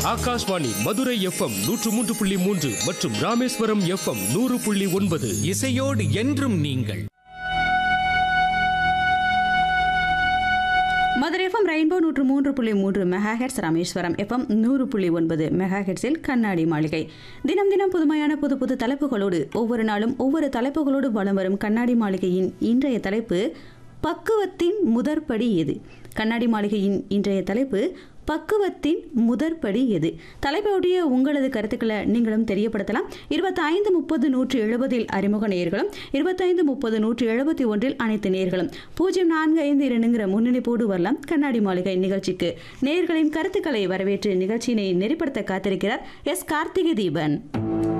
Akashvani Madurai FM நூற்று மூன்று புள்ளி மூன்று மற்றும் ராமேஸ்வரம் எஃப்எம் நூறு புள்ளி ஒன்பது இசையோடு என்றும் நீங்கள் மதுரை எஃப்எம் ரெயின்போ நூற்று மூன்று புள்ளி மூன்று மெகா ஹெட்ஸ் ராமேஸ்வரம் எஃப்எம் நூறு புள்ளி ஒன்பது மெகா ஹெட்ஸில் கண்ணாடி மாளிகை தினம் தினம் புதுமையான புது புது தலைப்புகளோடு ஒவ்வொரு நாளும் ஒவ்வொரு தலைப்புகளோடு வலம் வரும் கண்ணாடி மாளிகையின் இன்றைய தலைப்பு பக்குவத்தின் முதற்படி எது கண்ணாடி மாளிகையின் இன்றைய தலைப்பு பக்குவத்தின் முதற்படி எது தலைப்போடைய உங்களது கருத்துக்களை நீங்களும் தெரியப்படுத்தலாம் இருபத்தைந்து முப்பது நூற்றி எழுபதில் அறிமுக நேர்களும் இருபத்தைந்து முப்பது நூற்றி எழுபத்தி ஒன்றில் அனைத்து நேர்களும் பூஜ்ஜியம் நான்கு ஐந்து இரண்டுங்கிற முன்னணிப்போடு வரலாம் கண்ணாடி மாளிகை நிகழ்ச்சிக்கு நேர்களின் கருத்துக்களை வரவேற்று நிகழ்ச்சியினை நெறிப்படுத்த காத்திருக்கிறார் எஸ் கார்த்திகை தீபன்